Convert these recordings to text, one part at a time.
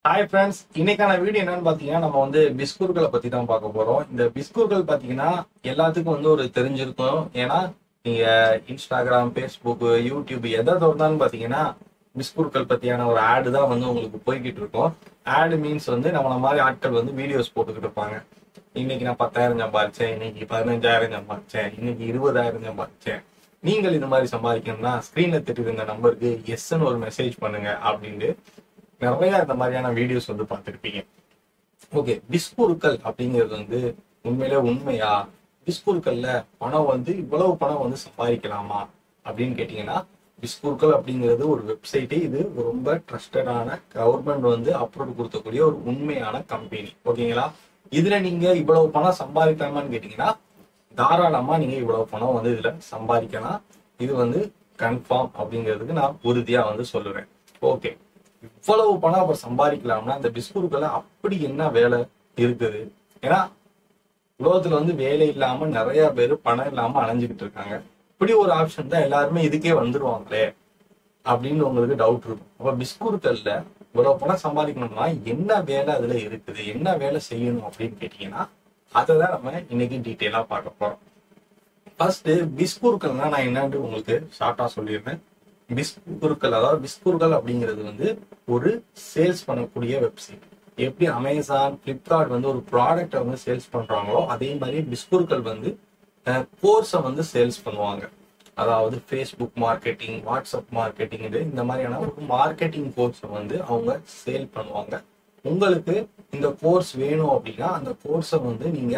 Hi friends இன்னைக்கான video என்னன்னு பாத்தீங்கன்னா நம்ம வந்து பிஸ்கூர்களை பத்தி தான் பார்க்க போறோம் இந்த பிஸ்கூர்கள் பாத்தீங்கன்னா எல்லாத்துக்கும் வந்து ஒரு தெரிஞ்சிருக்கும் ஏன்னா நீங்க இன்ஸ்டாகிராம் ஃபேஸ்புக் யூடியூப் எதை திறந்தாலும் பாத்தீங்கன்னா பிஸ்கூர்கள் பத்தியான ஒரு ஆடு தான் வந்து உங்களுக்கு போய்கிட்டு இருக்கும் ஆடு மீன்ஸ் வந்து நம்மள மாதிரி ஆட்கள் வந்து வீடியோஸ் போட்டுக்கிட்டு இருப்பாங்க இன்னைக்கு நான் பத்தாயிரம் சம்பாதிச்சேன் இன்னைக்கு பதினஞ்சாயிரம் சம்பாதிச்சேன் இன்னைக்கு இருபதாயிரம் சம்பாதிச்சேன் நீங்கள் இது மாதிரி சம்பாதிக்கணும்னா ஸ்கிரீன்ல தெரியுது இந்த நம்பருக்கு எஸ்ன்னு ஒரு மெசேஜ் பண்ணுங்க அப்படின்ட்டு நிறைய இந்த மாதிரியான வீடியோஸ் வந்து பார்த்துருப்பீங்க ஓகே பிஸ்குருக்கள் அப்படிங்கிறது வந்து உண்மையிலே உண்மையா பிஸ்குருக்கள்ல பணம் வந்து இவ்வளவு பணம் வந்து சம்பாதிக்கலாமா அப்படின்னு கேட்டீங்கன்னா பிஸ்குருக்கள் அப்படிங்கிறது ஒரு வெப்சைட்டே இது ரொம்ப ட்ரஸ்டடான கவர்மெண்ட் வந்து அப்ரூவ் கொடுத்தக்கூடிய ஒரு உண்மையான கம்பெனி ஓகேங்களா இதுல நீங்க இவ்வளவு பணம் சம்பாதிக்கலாமான்னு கேட்டீங்கன்னா தாராளமா நீங்க இவ்வளவு பணம் வந்து இதுல சம்பாதிக்கலாம் இது வந்து கன்ஃபார்ம் அப்படிங்கிறதுக்கு நான் உறுதியா வந்து சொல்லுவேன் ஓகே இவ்வளவு பணம் அப்ப சம்பாதிக்கலாம்னா இந்த பிஸ்கூருக்குள்ள அப்படி என்ன வேலை இருக்குது ஏன்னா உலகத்துல வந்து வேலை இல்லாம நிறைய பேர் பணம் இல்லாம அலைஞ்சுக்கிட்டு இருக்காங்க இப்படி ஒரு ஆப்ஷன் தான் எல்லாருமே இதுக்கே வந்துருவாங்களே அப்படின்னு உங்களுக்கு டவுட் இருக்கும் அப்ப பிஸ்கூருக்கள்ல இவ்வளவு பணம் சம்பாதிக்கணும்னா என்ன வேலை அதுல இருக்குது என்ன வேலை செய்யணும் அப்படின்னு கேட்டீங்கன்னா அதை தான் நம்ம இன்னைக்கு டீட்டெயிலா பார்க்க போறோம் ஃபர்ஸ்ட் பிஸ்கூருக்கள்னா நான் என்னன்னு உங்களுக்கு ஷார்ட்டா சொல்லிடுறேன் பிஸ்கூர்கள் அதாவது பிஸ்கூர்கள் அப்படிங்கிறது வந்து ஒரு சேல்ஸ் பண்ணக்கூடிய வெப்சைட் எப்படி அமேசான் பிளிப்கார்ட் வந்து ஒரு ப்ராடக்டை வந்து சேல்ஸ் பண்றாங்களோ அதே மாதிரி பிஸ்கூர்கள் வந்து கோர்ஸை வந்து சேல்ஸ் பண்ணுவாங்க அதாவது ஃபேஸ்புக் மார்க்கெட்டிங் வாட்ஸ்அப் மார்க்கெட்டிங் இது இந்த மாதிரியான ஒரு மார்க்கெட்டிங் கோர்ஸை வந்து அவங்க சேல் பண்ணுவாங்க உங்களுக்கு இந்த கோர்ஸ் வேணும் அப்படின்னா அந்த கோர்ஸை வந்து நீங்க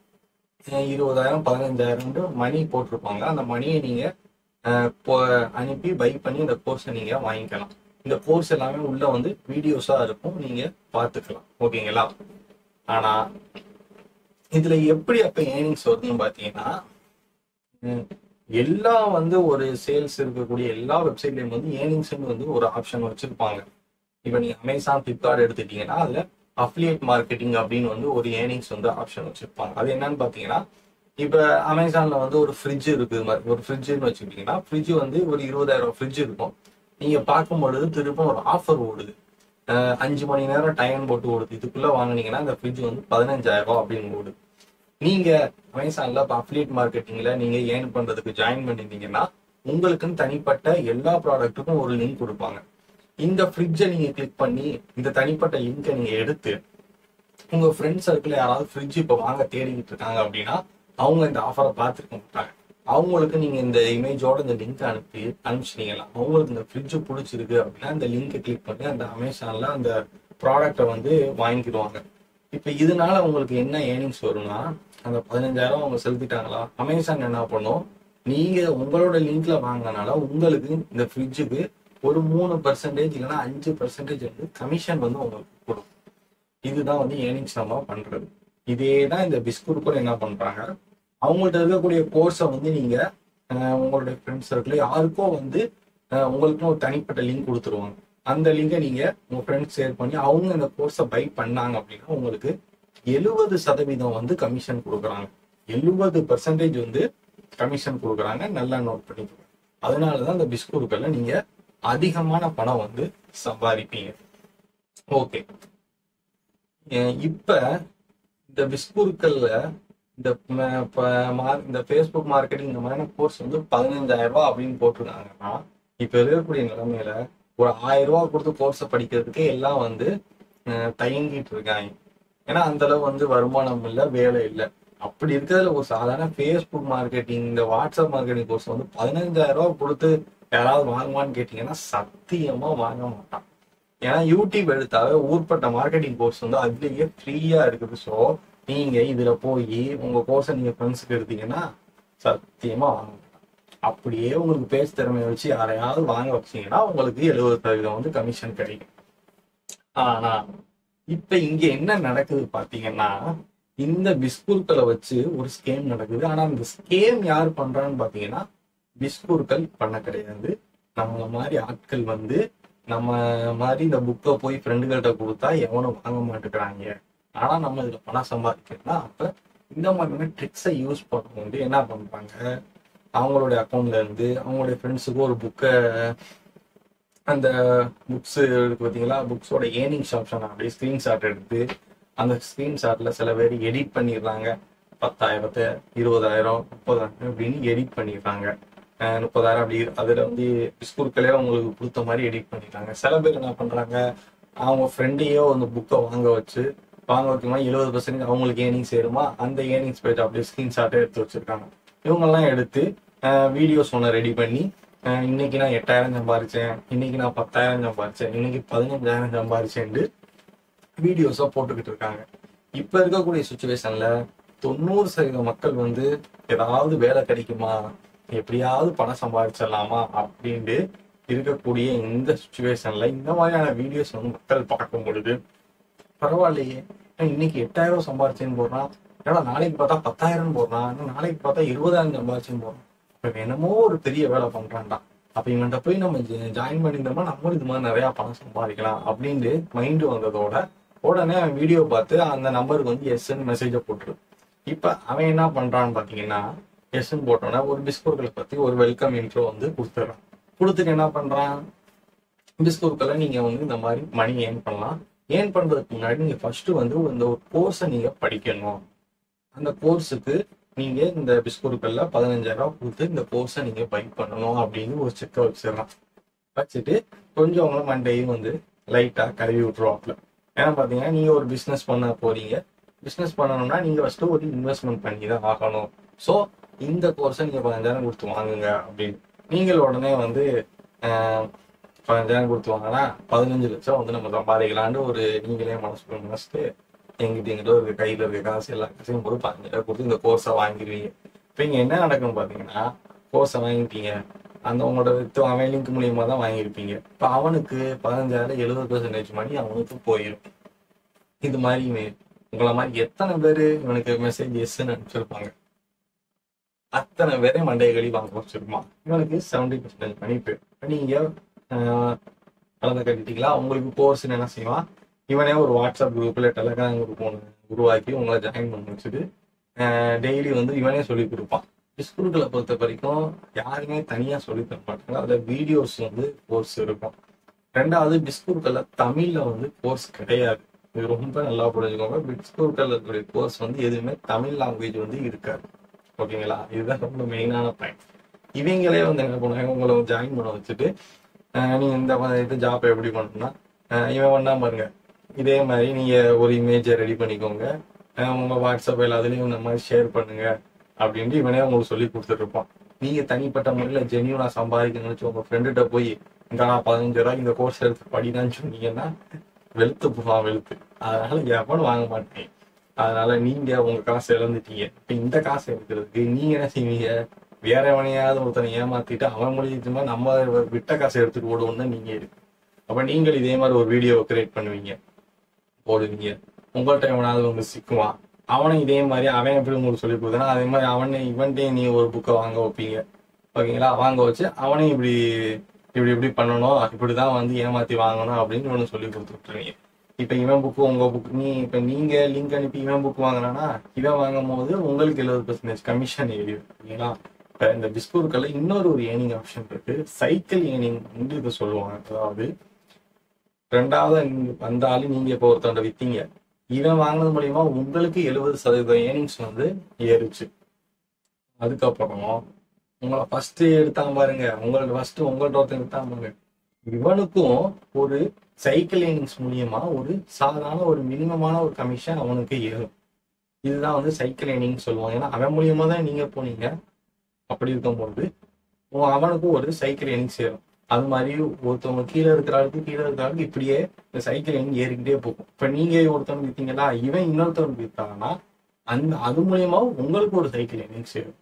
அஹ் இருபதாயிரம் பதினஞ்சாயிரம் மணி போட்டிருப்பாங்க அந்த மணியை நீங்க அஹ் இப்போ அனுப்பி பை பண்ணி இந்த கோர்ஸை நீங்க வாங்கிக்கலாம் இந்த கோர்ஸ் எல்லாமே உள்ள வந்து வீடியோஸா இருக்கும் நீங்க பார்த்துக்கலாம் ஓகேங்களா ஆனா இதுல எப்படி அப்ப ஏர்னிங்ஸ் வருதுன்னு பாத்தீங்கன்னா உம், எல்லா வந்து ஒரு சேல்ஸ் இருக்கக்கூடிய எல்லா வெப்சைட்லயும் வந்து ஏர்னிங்ஸ் வந்து ஒரு ஆப்ஷன் வச்சிருப்பாங்க இப்ப நீங்க அமேசான் பிளிப்கார்ட் எடுத்துட்டீங்கன்னா அதுல அஃபிலியேட் மார்க்கெட்டிங் அப்படின்னு வந்து ஒரு ஏர்னிங்ஸ் வந்து ஆப்ஷன் வச்சிருப்பாங்க அது என்னன்னு பாத்தீங்கன்னா இப்ப அமேசான்ல வந்து ஒரு ஃப்ரிட்ஜ் இருக்குது மாதிரி ஒரு ஃப்ரிட்ஜ்னு வச்சுக்கிட்டீங்கன்னா ஃப்ரிட்ஜ் வந்து ஒரு இருபதாயிரம் ஃப்ரிட்ஜ் இருக்கும் நீங்க பார்க்கும் பொழுது திரும்ப ஒரு ஆஃபர் ஓடுது அஹ் அஞ்சு மணி நேரம் டைம் போட்டு ஓடுது இதுக்குள்ள வாங்குனீங்கன்னா இந்த ஃப்ரிட்ஜ் வந்து பதினஞ்சாயிரம் ரூபாய் அப்படின்னு ஓடுது நீங்க அமேசான்ல இப்போ அஃபிலியேட் மார்க்கெட்டிங்ல நீங்க ஏர்ன் பண்றதுக்கு ஜாயின் பண்ணிருந்தீங்கன்னா உங்களுக்குன்னு தனிப்பட்ட எல்லா ப்ராடக்ட்டுக்கும் ஒரு லிங்க் கொடுப்பாங்க இந்த ஃப்ரிட்ஜை நீங்க கிளிக் பண்ணி இந்த தனிப்பட்ட லிங்கை நீங்க எடுத்து உங்க ஃப்ரெண்ட் சர்க்கிள் யாராவது ஃப்ரிட்ஜ் இப்போ வாங்க தேடிக்கிட்டு இருக்காங்க அப்படின்னா அவங்க இந்த ஆஃபரை பார்த்துருக்க மாட்டாங்க அவங்களுக்கு நீங்க இந்த இமேஜோட இந்த லிங்க் அனுப்பி அனுப்பிச்சிட்டீங்களா அவங்களுக்கு இந்த ஃப்ரிட்ஜ் பிடிச்சிருக்கு அப்படின்னா இந்த லிங்கை கிளிக் பண்ணி அந்த அமேசான்ல அந்த ப்ராடக்டை வந்து வாங்கிக்கிடுவாங்க இப்போ இதனால உங்களுக்கு என்ன ஏர்னிங்ஸ் வரும்னா அந்த பதினஞ்சாயிரம் அவங்க செலுத்திட்டாங்களா அமேசான் என்ன பண்ணும் நீங்க உங்களோட லிங்க்ல வாங்கினால உங்களுக்கு இந்த ஃப்ரிட்ஜுக்கு ஒரு மூணு பர்சன்டேஜ் இல்லைன்னா அஞ்சு பர்சன்டேஜ் வந்து கமிஷன் வந்து உங்களுக்கு கொடுக்கும் இதுதான் வந்து ஏர்னிங்ஸ் நம்ம பண்றது இதே தான் இந்த பிஸ்கூட் கூட என்ன பண்றாங்க அவங்கள்ட்ட இருக்கக்கூடிய கோர்ஸை வந்து நீங்க அஹ், உங்களுடைய ஃப்ரெண்ட்ஸ் சர்க்கிள் யாருக்கோ வந்து அஹ், உங்களுக்குன்னு ஒரு தனிப்பட்ட லிங்க் கொடுத்துருவாங்க அந்த லிங்கை நீங்க உங்க ஃப்ரெண்ட்ஸ் ஷேர் பண்ணி அவங்க இந்த கோர்ஸை பை பண்ணாங்க அப்படின்னா உங்களுக்கு எழுபது சதவீதம் வந்து கமிஷன் கொடுக்குறாங்க எழுபது பர்சன்டேஜ் வந்து கமிஷன் கொடுக்குறாங்க நல்லா நோட் பண்ணிக்கோங்க அதனாலதான் இந்த பிஸ்கூருக்கள்ல நீங்க அதிகமான பணம் வந்து சம்பாதிப்பீங்க ஓகே இப்ப இந்த பிஸ்கூருக்கள்ல இந்த ம- ப- மா- இந்த ஃபேஸ்புக் மார்க்கெட்டிங் இந்த மாதிரியான கோர்ஸ் வந்து பதினஞ்சாயிரம் ரூபாய் அப்படின்னு போட்டிருக்காங்கன்னா இப்ப இருக்கக்கூடிய நிலைமையில ஒரு ஆயிரம் ரூபாய் கொடுத்து கோர்ஸை படிக்கிறதுக்கே எல்லாம் வந்து அஹ், தயங்கிட்டு இருக்காங்க ஏன்னா அந்த அளவு வந்து வருமானம் இல்லை வேலை இல்லை அப்படி இருக்கிறதுல ஒரு சாதாரண ஃபேஸ்புக் மார்க்கெட்டிங் இந்த வாட்ஸ்அப் மார்க்கெட்டிங் கோர்ஸ் வந்து பதினஞ்சாயிரம் ரூபாய் கொடுத்து யாராவது வாங்குவான்னு கேட்டீங்கன்னா சத்தியமா வாங்க மாட்டான் ஏன்னா யூடியூப் எடுத்தாவே ஊர்பட்ட மார்க்கெட்டிங் கோர்ஸ் வந்து அதுலயே ஃப்ரீயா இருக்குது ஸோ நீங்க இதுல போய் உங்க கோர்ஸை நீங்க ஃப்ரெண்ட்ஸுக்கு எடுத்தீங்கன்னா சத்தியமா வாங்க மாட்டான். அப்படியே உங்களுக்கு பேச்சு திறமையை வச்சு யாரையாவது வாங்க வச்சீங்கன்னா உங்களுக்கு எழுபது சதவீதம் வந்து கமிஷன் கிடைக்கும் ஆனா இப்ப இங்க என்ன நடக்குது பாத்தீங்கன்னா இந்த பிஸ்கூர்களை வச்சு ஒரு ஸ்கேம் நடக்குது ஆனா இந்த ஸ்கேம் யார் பண்றான்னு பாத்தீங்கன்னா பிஸ்கூர்கள் பண்ண கிடையாது நம்மள மாதிரி ஆட்கள் வந்து நம்ம மாதிரி இந்த புக்கை போய் ஃப்ரெண்டுகள்கிட்ட கொடுத்தா எவனும் வாங்க மாட்டேங்கிறாங்க ஆனா நம்ம இதுல பணம் சம்பாதிக்கணும்னா அப்ப இந்த மாதிரியான ட்ரிக்ஸை யூஸ் பண்ணும்போது என்ன பண்றாங்க அவங்களுடைய அக்கௌண்ட்ல இருந்து அவங்களுடைய ஃப்ரெண்ட்ஸுக்கு ஒரு புக்கை அந்த புக்ஸ் இருக்கு பார்த்தீங்களா புக்ஸோட ஏர்னிங்ஸ் ஆப்ஷன் அப்படியே ஸ்க்ரீன்ஷாட் எடுத்து அந்த ஸ்க்ரீன்ஷாட்ல சில பேர் எடிட் பண்ணிடுறாங்க பத்தாயிரத்தை இருபதாயிரம் முப்பதாயிரம் அப்படின்னு எடிட் பண்ணிடுறாங்க அஹ் முப்பதாயிரம் அப்படி அதுல வந்து ஸ்கூல்களே அவங்களுக்கு கொடுத்த மாதிரி எடிட் பண்ணிடுறாங்க சில பேர் என்ன பண்றாங்க அவங்க ஃப்ரெண்டையோ அந்த புக்கை வாங்க வச்சு வாங்க வைக்குமா எழுபது பர்சன்ட் அவங்களுக்கு ஏர்னிங்ஸ் சேருமா அந்த ஏர்னிங்ஸ் பேஜ் அப்படியே ஸ்கிரீன்ஷாட்டை எடுத்து வச்சிருக்காங்க இவங்கெல்லாம் எடுத்து வீடியோஸ் ஒன்று ரெடி பண்ணி அஹ் இன்னைக்கு நான் எட்டாயிரம் சம்பாரிச்சேன் இன்னைக்கு நான் பத்தாயிரம் சம்பாரிச்சேன் இன்னைக்கு பதினஞ்சாயிரம் சம்பாரிச்சேன்ட்டு வீடியோஸா போட்டுக்கிட்டு இருக்காங்க இப்ப இருக்கக்கூடிய சுச்சுவேஷன்ல தொண்ணூறு சதவீத மக்கள் வந்து ஏதாவது வேலை கிடைக்குமா எப்படியாவது பணம் சம்பாதிச்சிடலாமா அப்படின்ட்டு இருக்கக்கூடிய இந்த சுச்சுவேஷன்ல இந்த மாதிரியான வீடியோஸ் வந்து மக்கள் பார்க்கும் பொழுது பரவாயில்லையே ஏன் இன்னைக்கு எட்டாயிரம் சம்பாரிச்சேன்னு போடுறான் ஏன்னா நாளைக்கு பார்த்தா பத்தாயிரம் போடுறான் இன்னும் நாளைக்கு பார்த்தா இருபதாயிரம் சம்பாரிச்சேன்னு போடுறான் இப்ப என்னமோ ஒரு பெரிய வேலை பண்றான்டா அப்ப இவன்கிட்ட போய் நம்ம ஜாயின் பண்ணியிருந்தோம்னா நம்மளும் இது மாதிரி நிறைய பணம் சம்பாதிக்கலாம் அப்படின்ட்டு மைண்டு வந்ததோட உடனே அவன் வீடியோ பார்த்து அந்த நம்பருக்கு வந்து எஸ்ன்னு மெசேஜை போட்டுரு இப்ப அவன் என்ன பண்றான்னு பாத்தீங்கன்னா எஸ்ன்னு போட்டோன்னா ஒரு பிஸ்கோர்களை பத்தி ஒரு வெல்கம் இன்ட்ரோ வந்து கொடுத்துட்றான் கொடுத்துட்டு என்ன பண்றான் பிஸ்கோர்களை நீங்க வந்து இந்த மாதிரி மணி ஏர்ன் பண்ணலாம் ஏர்ன் பண்றதுக்கு முன்னாடி நீங்க ஃபர்ஸ்ட் வந்து இந்த ஒரு கோர்ஸை நீங்க படிக்கணும் அந்த கோர்ஸுக்கு நீங்க இந்த பிஸ்கோருக்கள்ல பதினஞ்சாயிரம் ரூபாய் கொடுத்து இந்த கோர்ஸை நீங்க பை பண்ணணும் அப்படின்னு ஒரு செக்கை வச்சிடறான் வச்சுட்டு கொஞ்சம் அவங்கள மண்டையும் வந்து லைட்டா கழுவி விட்டுருவாப்ல ஏன்னா பாத்தீங்கன்னா நீங்க ஒரு பிசினஸ் பண்ண போறீங்க பிசினஸ் பண்ணணும்னா நீங்க ஃபர்ஸ்ட் ஒரு இன்வெஸ்ட்மெண்ட் பண்ணி தான் ஆகணும் ஸோ இந்த கோர்ஸை நீங்க பதினஞ்சாயிரம் கொடுத்து வாங்குங்க அப்படின்னு நீங்கள் உடனே வந்து ஆஹ், பதினஞ்சாயிரம் கொடுத்து வாங்கினா பதினஞ்சு லட்சம் வந்து நம்ம சம்பாதிக்கலான்னு ஒரு நீங்களே மனசுக்குள்ள நினைச்சிட்டு எங்கிட்ட எங்கிட்ட ஒரு கையில இருக்க காசு எல்லா காசையும் போட்டு பதினஞ்சாயிரம் கொடுத்து இந்த கோர்ஸை வாங்கிடுவீங்க இப்போ இங்க என்ன நடக்கும் பாத்தீங்கன்னா கோர்ஸை வாங்கிட்டீங்க அந்த உங்களோட வித்து அவன் லிங்க் மூலியமா தான் வாங்கியிருப்பீங்க இப்போ அவனுக்கு பதினஞ்சாயிரம் எழுபது பெர்சன்டேஜ் மணி அவனுக்கு போயிடும் இது மாதிரி இவன் உங்களை மாதிரி எத்தனை பேர் இவனுக்கு மெசேஜ் எஸ்ன்னு அனுப்பிச்சிருப்பாங்க அத்தனை பேரே மண்டைய கழி வாங்க வச்சிருப்பான் இவனுக்கு செவன்டி பர்சன்டேஜ் மணி போயிடும் இப்ப நீங்க ஆஹ், கலந்து கட்டிட்டீங்களா உங்களுக்கு கோர்ஸ் என்ன செய்வான் இவனே ஒரு வாட்ஸ்அப் குரூப்ல டெலகிராம் குரூப் ஒன்று உருவாக்கி உங்களை ஜாயின் பண்ணி வச்சுட்டு டெய்லி வந்து இவனே சொல்லி கொடுப்பான் ஸ்கூல்களை பொறுத்த வரைக்கும் யாருமே தனியா சொல்லி தர மாட்டாங்க அதுல வீடியோஸ் வந்து கோர்ஸ் இருக்கும் ரெண்டாவது பிஸ்கூர்கல்ல தமிழ்ல வந்து கோர்ஸ் கிடையாது இது ரொம்ப நல்லா புரிஞ்சுக்கோங்க பிஸ்கூர்கல்ல இருக்கக்கூடிய கோர்ஸ் வந்து எதுவுமே தமிழ் லாங்குவேஜ் வந்து இருக்காது ஓகேங்களா இதுதான் ரொம்ப மெயினான பாயிண்ட் இவங்களே வந்து என்ன பண்ணுவாங்க உங்களை ஜாயின் பண்ண வச்சுட்டு ஆஹ் நீங்க இந்த மாதிரி இது ஜாப் எப்படி பண்ணணும்னா ஆஹ் இவன் பண்ணா பாருங்க இதே மாதிரி நீங்க ஒரு இமேஜை ரெடி பண்ணிக்கோங்க ஆஹ் உங்க வாட்ஸ்அப் எல்லாத்துலயும் இந்த மாதிரி ஷேர் பண்ணுங்க அப்படின்ட்டு இவனே உங்களுக்கு சொல்லி கொடுத்துட்டு இருப்பான் நீங்க தனிப்பட்ட முறையில ஜென்யூனா சம்பாதிக்கணும்னு வச்சு உங்க ஃப்ரெண்டுகிட்ட போய் இங்க நான் பதினஞ்சு ரூபாய் இந்த கோர்ஸ் எடுத்து படிதான்னு சொன்னீங்கன்னா வெளுத்து போவான் வெளுத்து அதனால எவனும் வாங்க மாட்டேன் அதனால நீங்க உங்க காசை இழந்துட்டீங்க இப்ப இந்த காசை எடுக்கிறதுக்கு நீங்க என்ன செய்வீங்க வேற எவனையாவது ஒருத்தனை ஏமாத்திட்டு அவன் மூலியமா நம்ம விட்ட காசை எடுத்துட்டு ஓடுவோம்னு நீங்க இருக்கு அப்ப நீங்கள் இதே மாதிரி ஒரு வீடியோ கிரியேட் பண்ணுவீங்க போடுவீங்க உங்கள்கிட்ட எவனாவது வந்து சிக்குவான் அவனை இதே மாதிரி அவன் எப்படி உங்களுக்கு சொல்லி கொடுத்தனா அதே மாதிரி அவனை இவன்ட்டே நீ ஒரு புக்கை வாங்க வைப்பீங்க ஓகேங்களா வாங்க வச்சு அவனையும் இப்படி இப்படி இப்படி பண்ணணும் இப்படிதான் வந்து ஏமாத்தி வாங்கணும் அப்படின்னு ஒன்று சொல்லி கொடுத்துருவீங்க இப்ப இவன் புக்கு உங்க புக் நீ இப்ப நீங்க லிங்க் அனுப்பி இவன் புக் வாங்கினா இவன் வாங்கும் போது உங்களுக்கு எழுபது பர்சன்டேஜ் கமிஷன் ஏறிடும் ஓகேங்களா இப்ப இந்த பிஸ்கூர்கல்ல இன்னொரு ஒரு ஏர்னிங் ஆப்ஷன் இருக்கு சைக்கிள் ஏர்னிங் வந்து இதை சொல்லுவாங்க அதாவது ரெண்டாவது நீங்க வந்தாலும் நீங்க இப்போ ஒருத்தவங்க வித்தீங்க இவன் வாங்கினது மூலியமா உங்களுக்கு எழுபது சதவீதம் ஏர்னிங்ஸ் வந்து ஏறுச்சு அதுக்கப்புறம் உங்களை ஃபர்ஸ்ட் எடுத்தாங்க பாருங்க உங்கள்ட்ட ஃபர்ஸ்ட் உங்கள்ட்ட ஒருத்தன் எடுத்தாங்க பாருங்க இவனுக்கும் ஒரு சைக்கிள் ஏர்னிங்ஸ் மூலியமா ஒரு சாதாரண ஒரு மினிமமான ஒரு கமிஷன் அவனுக்கு ஏறும் இதுதான் வந்து சைக்கிள் ஏர்னிங் சொல்லுவாங்க ஏன்னா அவன் மூலியமா தான் நீங்க போனீங்க அப்படி இருக்கும்போது உ- அவனுக்கும் ஒரு சைக்கிள் ஏர்னிங் சேரும் அது மாதிரி ஒருத்தவங்க கீழே இருக்கிற ஆளுக்கு கீழே இருக்கிற ஆளுக்கு இப்படியே இந்த சைக்கிள் ஏர்னிங் ஏறிக்கிட்டே போகும் இப்ப நீங்க ஒருத்தவங்க வித்தீங்களா இவன் இன்னொருத்தவனுக்கு வித்தாங்கன்னா அந்த அது மூலியமா உங்களுக்கு ஒரு சைக்கிள் ஏர்னிங் சேரும்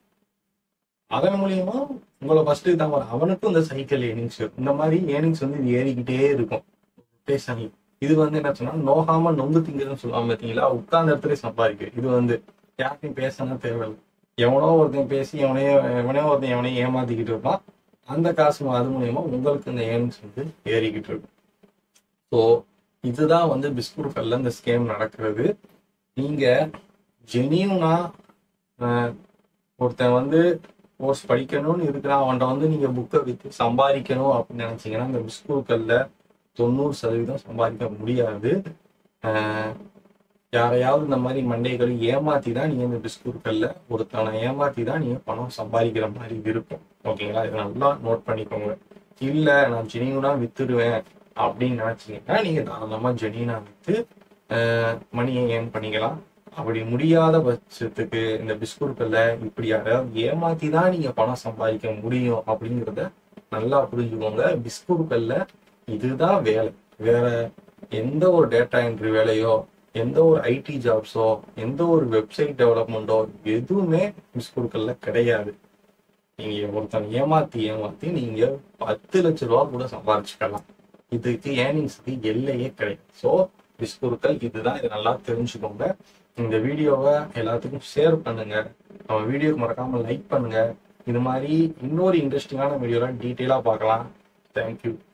அவன் மூலியமா உங்களை ஃபர்ஸ்ட் தான் வரும் அவனுக்கும் இந்த சைக்கிள் ஏர்னிங்ஸ் சேரும் இந்த மாதிரி ஏர்னிங்ஸ் வந்து இது ஏறிக்கிட்டே இருக்கும் ரொட்டேஷன்ல இது வந்து என்ன சொன்னா நோகாம நொங்கு திங்கிறதுன்னு சொல்லுவாங்க பாத்தீங்களா உட்கார்ந்த இடத்துல சம்பாதிக்கு இது வந்து யார்ட்டையும் பேசணும் தேவையில்லை எவனோ ஒருத்தன் பேசி எவனையோ எவனையோ ஒருத்தன் எவனையும் ஏமாத்திக்கிட்டு இருப்பான் அந்த காசு அது மூலியமா உங்களுக்கு இந்த ஏர்னிங்ஸ் வந்து ஏறிக்கிட்டு இருக்கும் ஸோ இதுதான் வந்து பிஸ்கூர்கல்ல இந்த ஸ்கேம் நடக்கிறது நீங்க ஜெனியூனா ஒருத்தன் வந்து கோர்ஸ் படிக்கணும்னு இருக்கிறான் அவன்கிட்ட வந்து நீங்க புக்கை வித்து சம்பாதிக்கணும் அப்படின்னு நினைச்சீங்கன்னா இந்த பிஸ்கூக்கல்ல தொண்ணூறு சதவீதம் சம்பாதிக்க முடியாது ஆஹ் யாரையாவது இந்த மாதிரி மண்டைகளை ஏமாத்தி தான் நீங்க இந்த பிஸ்கூட்கள்ல ஒருத்தனை ஏமாத்தி தான் நீங்க பணம் சம்பாதிக்கிற மாதிரி இருக்கும் ஓகேங்களா இதை நல்லா நோட் பண்ணிக்கோங்க இல்ல நான் ஜெனியூனா வித்துடுவேன் அப்படின்னு நினைச்சீங்கன்னா நீங்க தாராளமா ஜெனியூனா வித்து மணியை ஏன் பண்ணிக்கலாம் அப்படி முடியாத பட்சத்துக்கு இந்த பிஸ்கூட்கள்ல இப்படி யாராவது ஏமாத்தி தான் நீங்க பணம் சம்பாதிக்க முடியும் அப்படிங்கிறத நல்லா புரிஞ்சுக்கோங்க பிஸ்கூட்கள்ல இதுதான் வேலை வேற எந்த ஒரு டேட்டா என்ட்ரி வேலையோ எந்த ஒரு ஐடி ஜாப்ஸோ எந்த ஒரு வெப்சைட் டெவலப்மெண்ட்டோ எதுவுமே பிஸ்கூட்கள்ல கிடையாது நீங்க ஒருத்தன் ஏமாத்தி ஏமாத்தி நீங்க பத்து லட்ச ரூபா கூட சம்பாதிச்சுக்கலாம் இதுக்கு ஏர்னிங்ஸ்க்கு எல்லையே கிடையாது ஸோ பிஸ்கூட்கள் இதுதான் இதை நல்லா தெரிஞ்சுக்கோங்க இந்த வீடியோவை எல்லாத்துக்கும் ஷேர் பண்ணுங்க நம்ம வீடியோக்கு மறக்காம லைக் பண்ணுங்க இது மாதிரி இன்னொரு இன்ட்ரெஸ்டிங்கான வீடியோலாம் டீட்டெயிலாக பார்க்கலாம் தேங்க்யூ